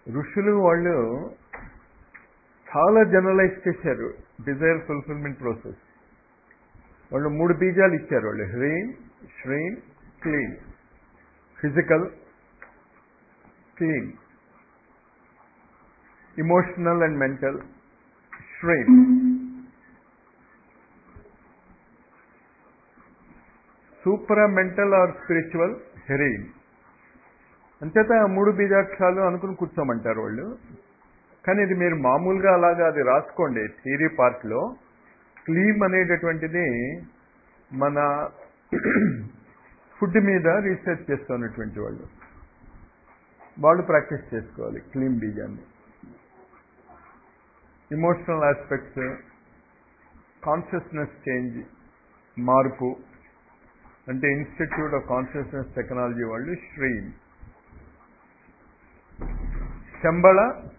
ఋషులు వాళ్ళు చాలా జనరలైజ్ చేశారు డిజైర్ ఫుల్ఫిల్మెంట్ ప్రాసెస్ వాళ్ళు మూడు బీజాలు ఇచ్చారు వాళ్ళు హ్రీం శ్రీం క్లీన్ ఫిజికల్ క్లీన్ ఇమోషనల్ అండ్ మెంటల్ శ్రీం సూపరా మెంటల్ ఆర్ స్పిరిచువల్ హెరీన్ అంచేత ఆ మూడు బీజాక్షరాలు అనుకుని కూర్చోమంటారు వాళ్ళు కానీ ఇది మీరు మామూలుగా అలాగా అది రాసుకోండి థియరీ పార్ట్లో క్లీమ్ అనేటటువంటిది మన ఫుడ్ మీద రీసెర్చ్ చేస్తున్నటువంటి వాళ్ళు వాళ్ళు ప్రాక్టీస్ చేసుకోవాలి క్లీమ్ బీజాన్ని ఇమోషనల్ ఆస్పెక్ట్స్ కాన్షియస్నెస్ చేంజ్ మార్పు అంటే ఇన్స్టిట్యూట్ ఆఫ్ కాన్షియస్నెస్ టెక్నాలజీ వాళ్ళు శ్రీమ్ శంబళ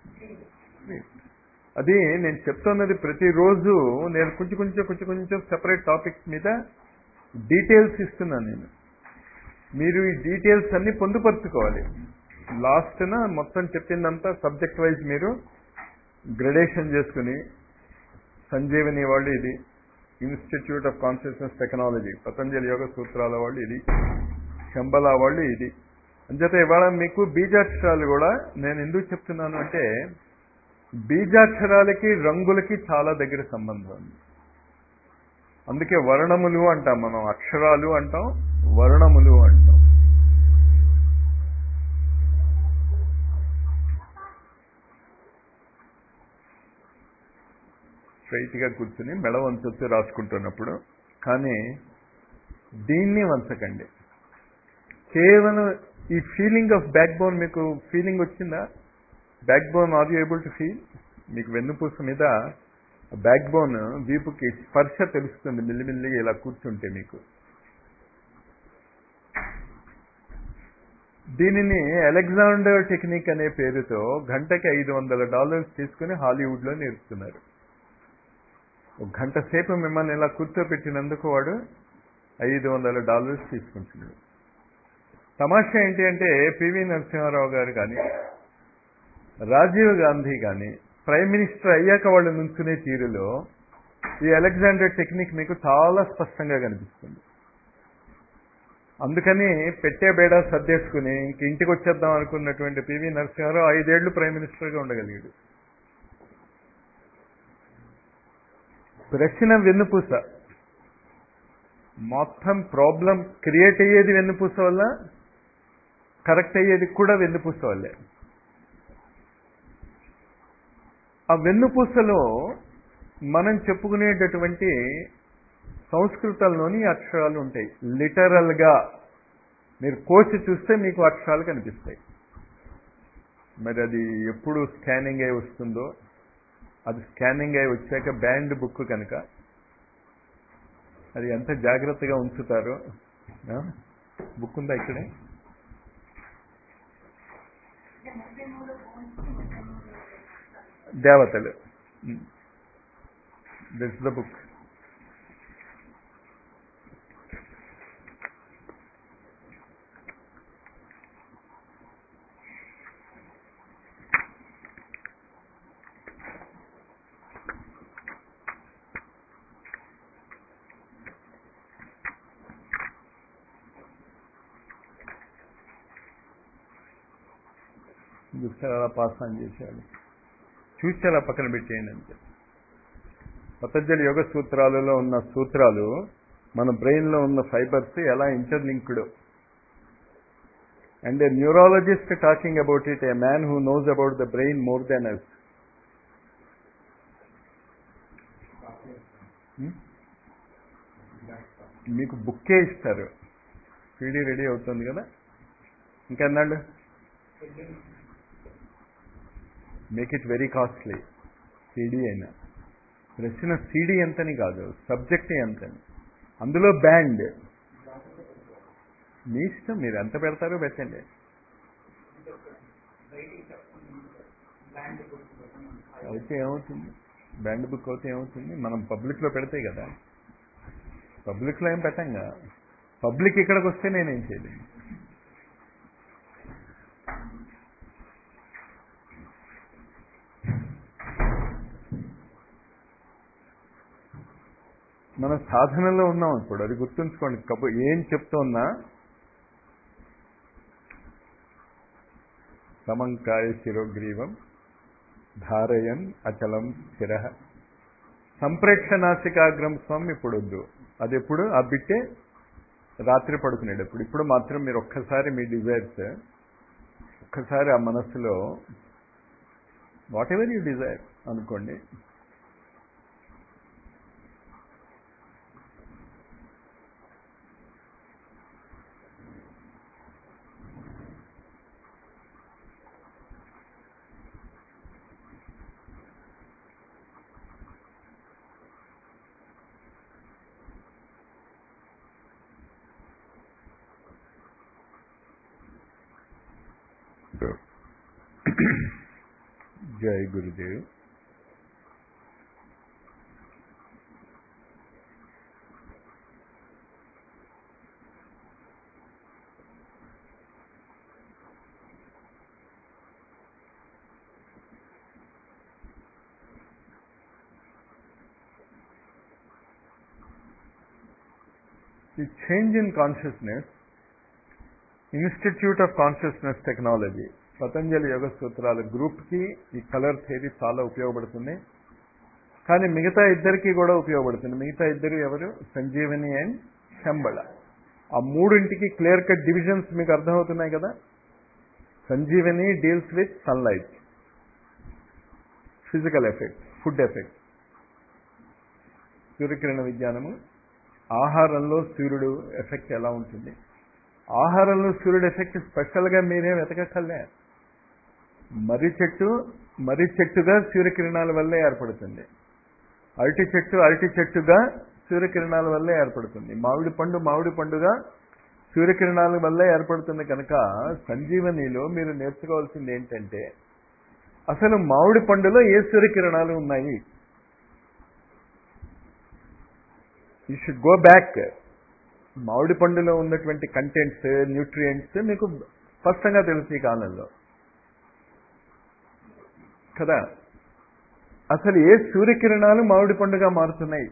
అది నేను చెప్తున్నది ప్రతిరోజు నేను కొంచెం కొంచెం కొంచెం కొంచెం సెపరేట్ టాపిక్స్ మీద డీటెయిల్స్ ఇస్తున్నాను నేను మీరు ఈ డీటెయిల్స్ అన్ని పొందుపరుచుకోవాలి లాస్ట్న మొత్తం చెప్పిందంతా సబ్జెక్ట్ వైజ్ మీరు గ్రడేషన్ చేసుకుని సంజీవని వాళ్ళు ఇది institute of consciousness technology Patanjali యోగ సూత్రాల వాళ్ళు ఇది శంబల వాళ్ళు ఇది అంచేత ఇవాళ మీకు బీజాక్షరాలు కూడా నేను ఎందుకు చెప్తున్నాను అంటే బీజాక్షరాలకి రంగులకి చాలా దగ్గర సంబంధం ఉంది అందుకే వర్ణములు అంటాం మనం అక్షరాలు అంటాం వర్ణములు అంటాం స్ట్రైట్గా కూర్చుని మెడ వంచొచ్చి రాసుకుంటున్నప్పుడు కానీ దీన్ని వంచకండి కేవలం ఈ ఫీలింగ్ ఆఫ్ బ్యాక్ బోన్ మీకు ఫీలింగ్ వచ్చిందా backbone are you able to feel మీకు వెన్నుపూస మీద బ్యాక్ బోన్ వీపుకి స్పర్శ తెలుస్తుంది మిల్లిమిల్లిగా ఇలా కూర్చుంటే మీకు దీనిని అలెగ్జాండర్ టెక్నిక్ అనే పేరుతో గంటకి ఐదు వందల డాలర్స్ తీసుకుని హాలీవుడ్లో నేర్పుతున్నారు ఒక గంట సేపు మిమ్మల్ని ఇలా కూర్చోబెట్టినందుకు వాడు ఐదు వందల డాలర్స్ తీసుకుంటున్నాడు తమాషా ఏంటి అంటే పివి నరసింహారావు గారు కానీ రాజీవ్ గాంధీ కానీ ప్రైమ్ మినిస్టర్ అయ్యాక వాళ్ళు నుంచునే తీరులో ఈ అలెగ్జాండర్ టెక్నిక్ మీకు చాలా స్పష్టంగా కనిపిస్తుంది అందుకని పెట్టే బేడా సర్దేసుకుని ఇంక ఇంటికి వచ్చేద్దాం అనుకున్నటువంటి పివి నరసింహారావు ఐదేళ్లు ప్రైమ్ మినిస్టర్గా ఉండగలిగాడు ప్రశ్న వెన్నుపూస మొత్తం ప్రాబ్లం క్రియేట్ అయ్యేది వెన్నుపూస వల్ల కరెక్ట్ అయ్యేది కూడా వెన్నుపూస వల్లే ఆ వెన్నుపూసలో మనం చెప్పుకునేటటువంటి సంస్కృతంలోని అక్షరాలు ఉంటాయి లిటరల్గా మీరు కోసి చూస్తే మీకు అక్షరాలు కనిపిస్తాయి మరి అది ఎప్పుడు స్కానింగ్ అయి వస్తుందో అది స్కానింగ్ అయి వచ్చాక బ్యాండ్ బుక్ కనుక అది ఎంత జాగ్రత్తగా ఉంచుతారో బుక్ ఉందా ఇక్కడే దేవతలు దిస్ ద బుక్ చూస్తే అలా పాస్ ఆన్ చేసేయాలి చూసి అలా పక్కన పెట్టేయండి అంతే పతంజలి యోగ సూత్రాలలో ఉన్న సూత్రాలు మన బ్రెయిన్లో ఉన్న ఫైబర్స్ ఎలా interlinked and a neurologist talking about it a man who knows about the brain more than us మీకు బుక్కే ఇస్తారు పీడీ రెడీ అవుతుంది కదా ఇంకెన్నాళ్ళు make it very costly CD అయినా ప్రశ్న సీడీ ఎంతని కాదు సబ్జెక్ట్ ఎంతని అందులో బ్యాండ్ మీ ఇష్టం మీరు ఎంత పెడతారో పెట్టండి అయితే ఏమవుతుంది బ్యాండ్ బుక్ అయితే ఏమవుతుంది మనం పబ్లిక్లో పెడితే కదా పబ్లిక్లో ఏం పెట్టంగా పబ్లిక్ ఇక్కడికి వస్తే నేనేం చేయలేను మన సాధనలో ఉన్నాం ఇప్పుడు అది గుర్తుంచుకోండి కబు ఏం చెప్తున్నా సమంకాయ శిరోగ్రీవం ధారయన్ అచలం స్థిర సంప్రేక్షనాసికాగ్రం స్వామి ఇప్పుడు వద్దు అది ఎప్పుడు ఆ బిట్టే రాత్రి పడుకునేటప్పుడు ఇప్పుడు మాత్రం మీరు ఒక్కసారి మీ డిజైర్స్ ఒక్కసారి ఆ మనస్సులో వాట్ ఎవర్ యూ డిజైర్ అనుకోండి జై గురుదేవ్ ఈ change in consciousness institute of consciousness technology Patanjali యోగ సూత్రాల గ్రూప్కి ఈ కలర్ థియరీ చాలా ఉపయోగపడుతుంది కానీ మిగతా ఇద్దరికి కూడా ఉపయోగపడుతుంది మిగతా ఇద్దరు ఎవరు సంజీవని అండ్ శంబళ ఆ మూడింటికి క్లియర్ కట్ డివిజన్స్ మీకు అర్థమవుతున్నాయి కదా Sanjeevani deals with sunlight physical effect food effect సూర్యకిరణ విజ్ఞానము ఆహారంలో సూర్యుడు ఎఫెక్ట్ ఎలా ఉంటుంది ఆహారంలో సూర్యుడు ఎఫెక్ట్ స్పెషల్గా మీరేం వెతకక్కర్లే మర్రి చెట్టు మర్రి చెట్టుగా సూర్యకిరణాల వల్లే ఏర్పడుతుంది అరటి చెట్టు అరటి చెట్టుగా సూర్యకిరణాల వల్లే ఏర్పడుతుంది మామిడి పండు మామిడి పండుగా సూర్యకిరణాల వల్లే ఏర్పడుతుంది కనుక సంజీవనిలో మీరు నేర్చుకోవాల్సింది ఏంటంటే అసలు మామిడి పండులో ఏ సూర్యకిరణాలు ఉన్నాయి యూ షుడ్ గో బ్యాక్ మామిడి పండులో ఉన్నటువంటి కంటెంట్స్ న్యూట్రియంట్స్ మీకు స్పష్టంగా తెలుసు ఈ కాలంలో కదా అసలు ఏ సూర్యకిరణాలు మామిడి పండుగ మారుతున్నాయి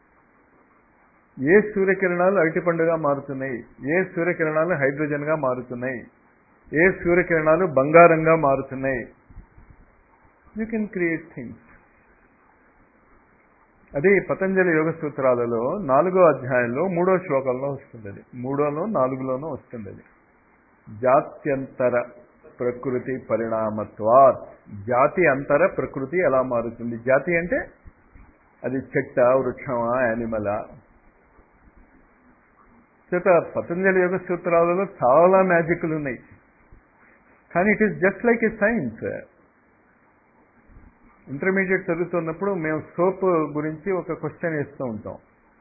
ఏ సూర్యకిరణాలు అరటి పండుగ మారుతున్నాయి ఏ సూర్యకిరణాలు హైడ్రోజన్గా మారుతున్నాయి ఏ సూర్యకిరణాలు బంగారంగా మారుతున్నాయి యూ కెన్ క్రియేట్ థింగ్స్ అదే పతంజలి యోగ సూత్రాలలో నాలుగో అధ్యాయంలో మూడో శ్లోకంలో వస్తుంది అది మూడోలో నాలుగులోనూ వస్తుంది అది జాత్యంతర ప్రకృతి పరిణామత్వాత్ జాతి అంతర ప్రకృతి ఎలా మారుతుంది జాతి అంటే అది చెట్ట వృక్షమా యానిమలా చేత పతంజలి యోగ సూత్రాలలో చాలా మ్యాజిక్లు ఉన్నాయి కానీ it is just like a science intermediate చదువుతున్నప్పుడు మేము సోప్ గురించి ఒక క్వశ్చన్ వేస్తూ ఉంటాం